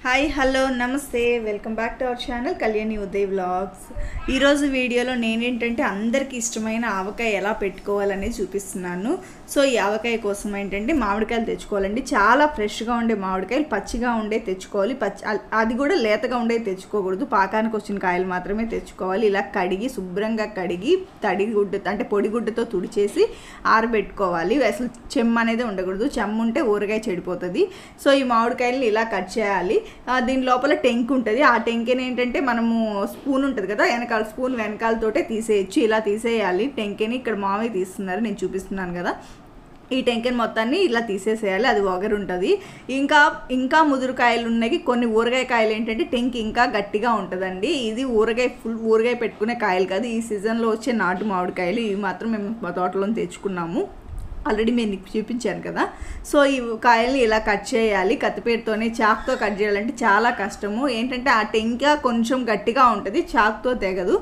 Hi hello నమస్తే welcome back to our channel Kalyani Uday vlogs ఈరోజు వీడియోలో నేనేంటంటే అందరికీ ఇష్టమైన ఆవకాయ ఎలా పెట్టుకోవాలనేది చూపిస్తున్నాను సో ఈ ఆవకాయ కోసం ఏంటంటే మామిడికాయలు తెచ్చుకోవాలండి చాలా ఫ్రెష్గా ఉండే మామిడికాయలు పచ్చిగా ఉండే తెచ్చుకోవాలి పచ్చి అ- అది కూడా లేతగా ఉండే తెచ్చుకోకూడదు పాకానికి వచ్చిన కాయలు మాత్రమే తెచ్చుకోవాలి ఇలా కడిగి శుభ్రంగా కడిగి తడి గుడ్డ అంటే పొడి గుడ్డతో తుడిచేసి ఆరబెట్టుకోవాలి అసలు చెమ్మ అనేది ఉండకూడదు చెమ్మ ఉంటే ఊరగాయ చెడిపోతుంది సో ఈ మామిడికాయలు ఇలా కట్ చేయాలి ఆ, దీని లోపల టెంక్ ఉంటుంది ఆ టెంకెని ఏంటంటే మనము స్పూన్ ఉంటుంది కదా వెనకాల స్పూన్ వెనకాలతోటే తీసేయచ్చు ఇలా తీసేయాలి టెంకెని ఇక్కడ మామయ్య తీస్తున్నారు నేను చూపిస్తున్నాను కదా ఈ టెంకెన్ మొత్తాన్ని ఇలా తీసేసేయాలి అది ఒగరు ఉంటుంది ఇంకా ఇంకా ముదురుకాయలు ఉన్నాయి కొన్ని ఊరగాయ కాయలు ఏంటంటే టెంక్ ఇంకా గట్టిగా ఉంటుందండి ఇది ఊరగాయ ఫుల్ ఊరగాయ పెట్టుకునే కాయలు కాదు ఈ సీజన్లో వచ్చే నాటు మామిడికాయలు ఇవి మాత్రం మేము మా తోటలో తెచ్చుకున్నాము ఆల్రెడీ నేను మీకు చూపించాను కదా సో ఈ కాయల్ని ఇలా కట్ చేయాలి కత్తిపేరుతోనే చాక్తో కట్ చేయాలంటే చాలా కష్టము ఏంటంటే ఆ టెంక కొంచెం గట్టిగా ఉంటుంది చాక్తో తెగదు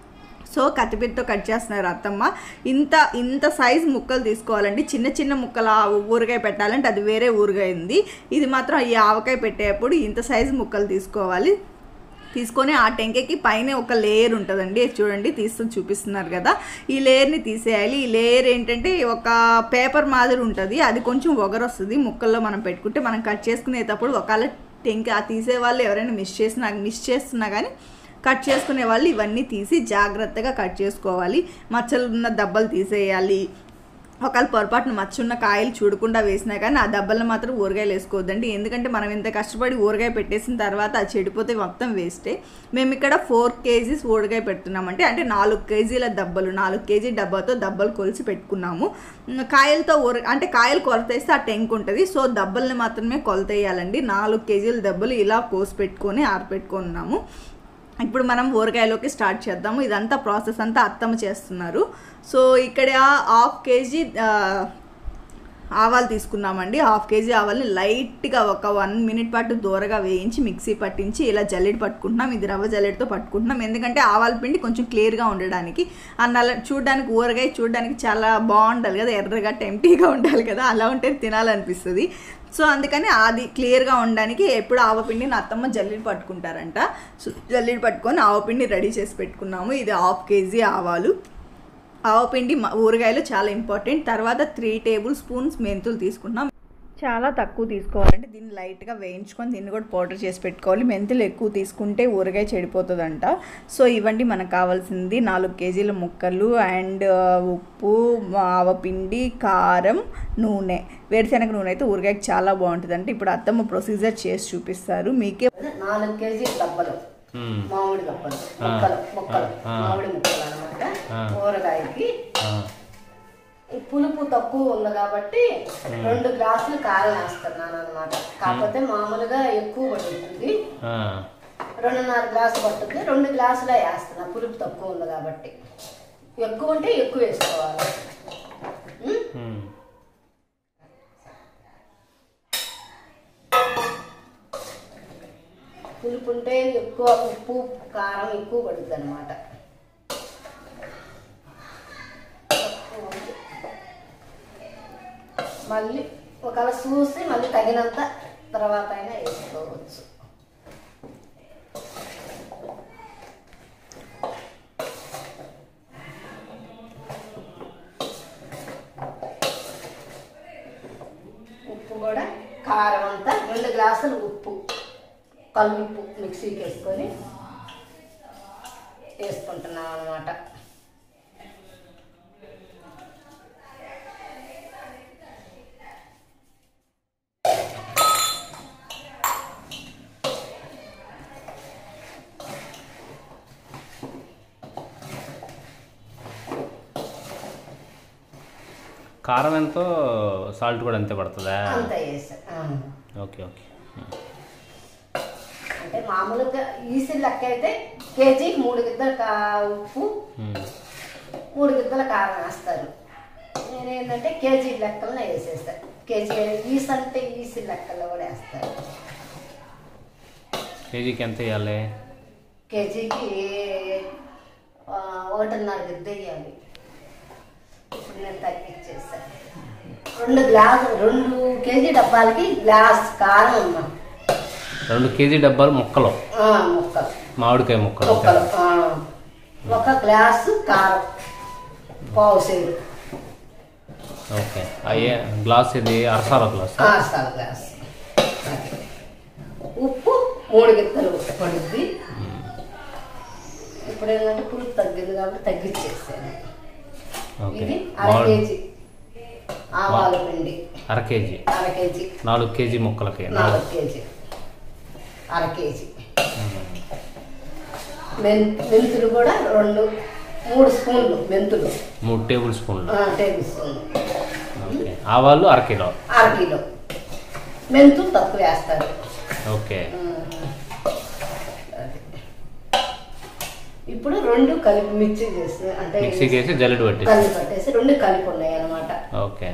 సో కత్తిపీటతో కట్ చేస్తున్నారు అత్తమ్మ ఇంత ఇంత సైజ్ ముక్కలు తీసుకోవాలండి చిన్న చిన్న ముక్కల ఊరగాయ పెట్టాలంటే అది వేరే ఊరగాయ ఉంది ఇది మాత్రం ఈ ఆవకాయ పెట్టేటప్పుడు ఇంత సైజు ముక్కలు తీసుకోవాలి తీసుకొని ఆ టెంకకి పైన ఒక లేయర్ ఉంటుందండి ఇది చూడండి తీస్తూ చూపిస్తున్నారు కదా ఈ లేయర్ని తీసేయాలి ఈ లేయర్ ఏంటంటే ఒక పేపర్ మాదిరి ఉంటుంది అది కొంచెం ఒగరు వస్తుంది ముక్కల్లో మనం పెట్టుకుంటే మనం కట్ చేసుకునేటప్పుడు ఒకవేళ టెంక ఆ తీసే వాళ్ళు ఎవరైనా మిస్ చేసినా మిస్ చేస్తున్నా కానీ కట్ చేసుకునే వాళ్ళు ఇవన్నీ తీసి జాగ్రత్తగా కట్ చేసుకోవాలి మచ్చలు ఉన్న దెబ్బలు తీసేయాలి ఒకవేళ పొరపాటున మచ్చున్న కాయలు చూడకుండా వేసినా కానీ ఆ దెబ్బలను మాత్రం ఊరగాయలు వేసుకోవద్దండి ఎందుకంటే మనం ఇంత కష్టపడి ఊరగాయ పెట్టేసిన తర్వాత అది చెడిపోతే మొత్తం వేస్టే మేము ఇక్కడ ఫోర్ కేజీస్ ఊరగాయ పెడుతున్నామంటే అంటే నాలుగు కేజీల దెబ్బలు నాలుగు కేజీ డబ్బాతో దెబ్బలు కొలిసి పెట్టుకున్నాము ఉమ్, కాయలతో ఊర అంటే కాయలు కొలత వేస్తే ఆ టెంక్ ఉంటుంది సో దెబ్బల్ని మాత్రమే కొలత వేయాలండి నాలుగు కేజీల దెబ్బలు ఇలా కోసి పెట్టుకొని ఆరపెట్టుకున్నాము ఇప్పుడు మనం ఊరగాయలోకి స్టార్ట్ చేద్దాము ఇదంతా ప్రాసెస్ అంతా అత్తమ్మ చేస్తున్నారు సో ఇక్కడ హాఫ్ కేజీ ఆ, ఆవాలు తీసుకున్నామండి హాఫ్ కేజీ ఆవాల్ని లైట్గా ఒక వన్ మినిట్ పాటు దూరగా వేయించి మిక్సీ పట్టించి ఇలా జల్లెడ పట్టుకుంటున్నాం ఇది రవ్వ జల్లెడతో పట్టుకుంటున్నాం ఎందుకంటే ఆవాల పిండి కొంచెం క్లియర్గా ఉండడానికి ఆ నల్ల చూడడానికి ఊరగాయ చూడడానికి చాలా బాగుండాలి కదా ఎర్రగా టెంప్టీగా ఉండాలి కదా అలా ఉంటే తినాలనిపిస్తుంది సో అందుకని అది క్లియర్గా ఉండడానికి ఎప్పుడు ఆవపిండిని అత్తమ్మ జల్లిడి పట్టుకుంటారంట సో జల్లిడి పట్టుకొని ఆవపిండి రెడీ చేసి పెట్టుకున్నాము ఇది హాఫ్ కేజీ ఆవాలు ఆవపిండి మ- ఊరగాయలు చాలా ఇంపార్టెంట్ తర్వాత త్రీ టేబుల్ స్పూన్స్ మెంతులు తీసుకున్నాం చాలా తక్కువ తీసుకోవాలంటే దీన్ని లైట్గా వేయించుకొని దీన్ని కూడా పౌడర్ చేసి పెట్టుకోవాలి మెంతులు ఎక్కువ తీసుకుంటే ఊరగాయ చెడిపోతుందంట సో ఇవ్వండి మనకు కావాల్సింది నాలుగు కేజీల ముక్కలు అండ్ ఉప్పు ఆవపిండి కారం నూనె వేరుశనగ నూనె అయితే ఊరగాయకి చాలా బాగుంటుంది అంటే ఇప్పుడు అత్తమ్మ ప్రొసీజర్ చేసి చూపిస్తారు మీకే నాలుగు కేజీ డబ్బలు మ్మ్. మామిడి డబ్బలు ముక్కలు ముక్కలు ఆ. మామిడి ముక్కలు అనమాట ఆ. ఊరగాయకి ఆ, ఈ పులుపు తక్కువ ఉంది కాబట్టి రెండు గ్లాసులు కారం వేస్తున్నాను అనమాట కాకపోతే మామూలుగా ఎక్కువ పడుతుంది ఆ, రెండున్నర గ్లాసు పట్టుద్ది రెండు గ్లాసులే వేస్తున్నా పులుపు తక్కువ ఉంది కాబట్టి ఎక్కువ ఉంటే ఎక్కువ వేసుకోవాలి ఉమ్? మ్మ్. పులుపు ఉంటే ఎక్కువ ఉప్పు కారం ఎక్కువ పడుతుంది అనమాట మళ్ళీ ఒకవేళ చూసి మళ్ళీ తగినంత తర్వాత అయినా వేసుకోవచ్చు ఉప్పు కూడా కారం అంతా రెండు గ్లాసులు ఉప్పు కల్లుప్పు మిక్సీకి వేసుకొని వేసుకుంటున్నాం అనమాట కారం ఎంతో సాల్ట్ కూడా అంతే పడుతుందా అంత వేసా ఓకే ఓకే అంటే మామూలుగా ఈసి లెక్క అయితే కేజీకి మూడు గిద్దల కా- ఉప్పు మ్మ్. మూడు గిద్దల కారం వేస్తారు నేనేంటంటే కేజీ లెక్కలను వేసేస్తాను కేజీ ఈస్ అంటే ఈసి లెక్కల్లో కూడా వేస్తారు కేజీకి ఎంత వేయాలి కేజీకి ఆ, ఒకటిన్నర గిద్ద వేయాలి ఇప్పుడు నేను తగ్గించేసాను రెండు గ్లాసు రెండు కేజీ డబ్బాలకి గ్లాస్ కారం అమ్మా రెండు కేజీ డబ్బాలు ముక్కలు ఆ, ముక్కలు మామిడికాయ ముక్కలు ముక్కలు ఆ. ఒక గ్లాసు కారం పావు సేరు ఓకే అయ్యే గ్లాస్ ఇది అరసాల గ్లాస్ ఆసాల గ్లాస్ ఉప్పు మూడు గిత్తలు పడుద్ది ఇప్పుడు ఏంటంటే పులుపు తగ్గింది కాబట్టి తగ్గించేసాను ఓకే ఇది అర మామిడి కేజీ ఆవాల పిండి అర కేజీ అర కేజీ నాలుగు కేజీ ముక్కలకి నాలుగు కేజీ అర కేజీ మెన్ మెంతులు కూడా రెండు మూడు స్పూన్లు మెంతులు మూడు టేబుల్ స్పూన్లు ఆ, టేబుల్ స్పూన్లు ఓకే ఆవాలు అర కిలో అర కిలో మెంతులు తక్కువ వేస్తారు ఓకే అది. ఇప్పుడు రెండు కలిపి మిక్సీ చేసి అంటే మిక్సీకి వేసి జల్లెడ పట్టి కలిపి పట్టేసి రెండు కలిపి ఉన్నాయి అనమాట ఓకే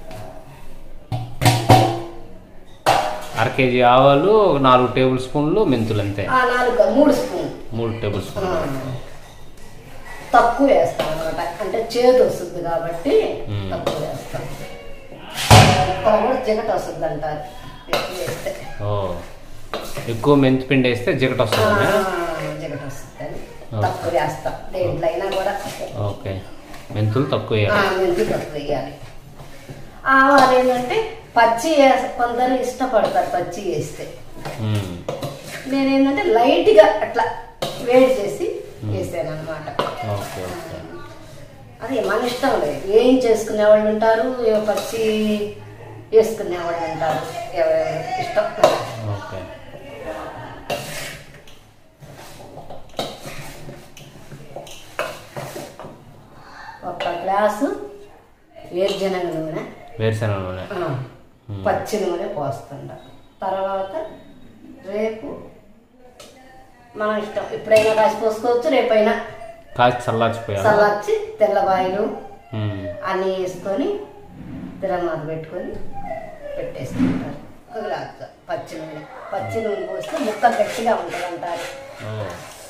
అర కేజీ ఆవాలు ఒక నాలుగు టేబుల్ స్పూన్లు మెంతులు అంతే ఆ నాలుగు మూడు స్పూన్ మూడు టేబుల్ స్పూన్లు తక్కువ వేస్తాం అనమాట అంటే చేదు వస్తుంది కాబట్టి మ్మ్. తక్కువ వేస్తాం ఇక్కడ కూడా జిగట వస్తుంది అంటారు ఎక్కువ వేస్తే ఓ ఎక్కువ మెంతి పిండి వేస్తే జిగట ఆ, వస్తుంది జిగట వస్తుంది అని ఓకే. తక్కువ వేస్తాం దేంట్లో అయినా కూడా ఓకే మెంతులు తక్కువ ఆ, వేయాలి మెంతి తక్కువ వేయాలి ఆవాలు ఏంటంటే పచ్చి వేస్- కొందరు ఇష్టపడతారు పచ్చి వేస్తే మ్మ్. నేనేంటంటే లైట్గా అట్లా వేడి చేసి వేసాను అనమాట ఓకే ఓకే అది మన ఇష్టం లేదు ఏం చేసుకునే వాళ్ళు ఉంటారు ఏ పచ్చి వేసుకునే వాళ్ళు ఉంటారు ఎవరెవరి ఇష్టం ఓకే ఒక గ్లాసు వేరుశనగ నూనె వేరుశనగ నూనె ఆ, పచ్చి నూనె పోస్తుండ తర్వాత రేపు మన ఇష్టం ఎప్పుడైనా కాసి పోసుకోవచ్చు రేపైనా కాచి చల్లార్చిపోయాలి చల్లార్చి తెల్లబాయలు మ్మ్. అన్నీ వేసుకొని తిరమాత పెట్టుకొని పెట్టేసుకుంటారు ఒక గ్లాసు పచ్చి నూనె పచ్చి నూనె పోస్తే ముక్క గట్టిగా ఉంటుంది అంటారు ఓ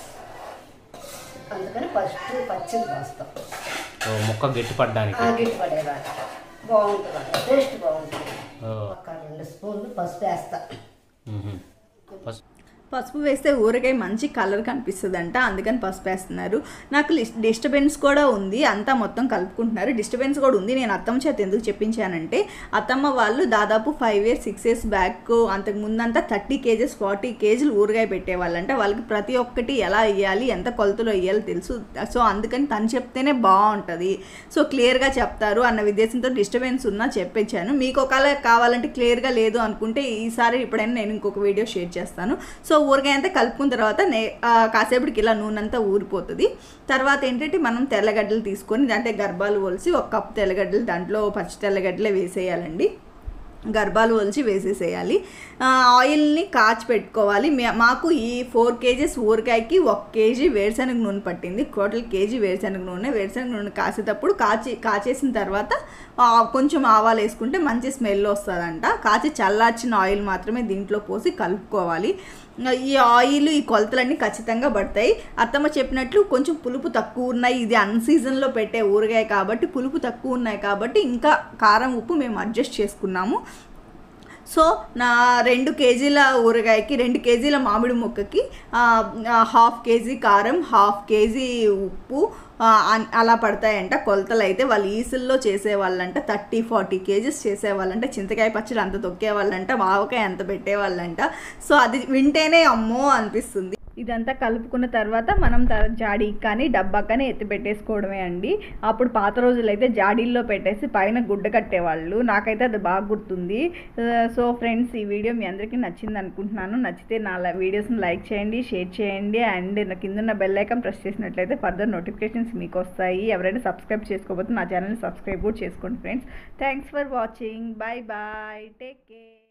అందుకని ఫస్ట్ పచ్చిది పోస్తాం ఓ ముక్క గట్టి పడ్డానికి ఆ గిట్టు పడేదాన్ని బాగుంటుంది అంట టేస్ట్ బాగుంటుంది ఓ ఒక రెండు స్పూన్లు పసుపు వేస్తా మ్మ్. ఫస్ట్ పసుపు వేస్తే ఊరగాయ మంచి కలర్ కనిపిస్తుందంట అందుకని పసుపు వేస్తున్నారు నాకు డిస్టర్బెన్స్ కూడా ఉంది అంతా మొత్తం కలుపుకుంటున్నారు డిస్టర్బెన్స్ కూడా ఉంది నేను అత్తమ్మ చేత ఎందుకు చెప్పించానంటే అత్తమ్మ వాళ్ళు దాదాపు five years six years back అంతకు ముందంతా థర్టీ కేజెస్ ఫార్టీ కేజీలు ఊరగాయ పెట్టేవాళ్ళంట వాళ్ళకి ప్రతి ఒక్కటి ఎలా వేయాలి ఎంత కొలతలో వేయాలో తెలుసు సో అందుకని తను చెప్తేనే బాగుంటుంది సో క్లియర్గా చెప్తారు అన్న ఉద్దేశంతో డిస్టర్బెన్స్ ఉన్నా చెప్పించాను మీకు ఒకవేళ కావాలంటే క్లియర్గా లేదు అనుకుంటే ఈసారి ఎప్పుడైనా నేను ఇంకొక వీడియో షేర్ చేస్తాను సో ఊరగాయ అంతా కలుపుకున్న తర్వాత నే ఆ, కాసేపటికి ఇలా నూనె అంతా ఊరిపోతుంది తర్వాత ఏంటంటే మనం తెల్లగడ్డలు తీసుకొని అంటే గర్భాలు ఒలిసి ఒక కప్పు తెల్లగడ్డలు దాంట్లో పచ్చి తెల్లగడ్డలే వేసేయాలండి గర్భాలు ఒలిచి వేసేసేయాలి ఆ, ఆయిల్ని కాచి పెట్టుకోవాలి మే- మాకు ఈ ఫోర్ కేజీస్ ఊరకాయకి ఒక కేజీ వేరుశనగ నూనె పట్టింది టోటల్ కేజీ వేరుశనగ నూనె వేరుశనగ నూనె కాసేటప్పుడు కాచి కాచేసిన తర్వాత ఆ, కొంచెం ఆవాలు వేసుకుంటే మంచి స్మెల్ వస్తుందంట కాచి చల్లార్చిన ఆయిల్ మాత్రమే దీంట్లో పోసి కలుపుకోవాలి ఇంకా ఈ ఆయిల్ ఈ కొలతలన్నీ ఖచ్చితంగా పడతాయి అత్తమ్మ చెప్పినట్లు కొంచెం పులుపు తక్కువ ఉన్నాయి ఇది అన్ సీజన్లో పెట్టే ఊరగాయ కాబట్టి పులుపు తక్కువ ఉన్నాయి కాబట్టి ఇంకా కారం ఉప్పు మేము అడ్జస్ట్ చేసుకున్నాము సో నా రెండు కేజీల ఊరగాయకి రెండు కేజీల మామిడి ముక్కకి ఆ, ఆ, హాఫ్ కేజీ కారం హాఫ్ కేజీ ఉప్పు ఆ, అన్- అలా పడతాయంట కొలతలు అయితే వాళ్ళు ఈసుల్లో చేసేవాళ్ళంట థర్టీ ఫార్టీ కేజీస్ చేసేవాళ్ళంట చింతకాయ పచ్చడి అంత తొక్కేవాళ్ళంట మావకాయ అంత పెట్టేవాళ్ళంట సో అది వింటేనే అమ్మో అనిపిస్తుంది ఇదంతా కలుపుకున్న తర్వాత మనం త- జాడీకి కానీ డబ్బా కానీ ఎత్తి పెట్టేసుకోవడమే అండి అప్పుడు పాత రోజులైతే జాడీల్లో పెట్టేసి పైన గుడ్డ కట్టేవాళ్ళు నాకైతే అది బాగా గుర్తుంది ఆ, సో ఫ్రెండ్స్ ఈ వీడియో మీ అందరికీ నచ్చింది అనుకుంటున్నాను నచ్చితే నా ల- వీడియోస్ని లైక్ చేయండి షేర్ చేయండి అండ్ నా కింద బెల్ ఐకాన్ ప్రెస్ చేసినట్లయితే ఫర్దర్ నోటిఫికేషన్స్ మీకు వస్తాయి ఎవరైనా సబ్స్క్రైబ్ చేసుకోకపోతే నా ఛానల్ని సబ్స్క్రైబ్ కూడా చేసుకోండి friends thanks for watching bye bye take care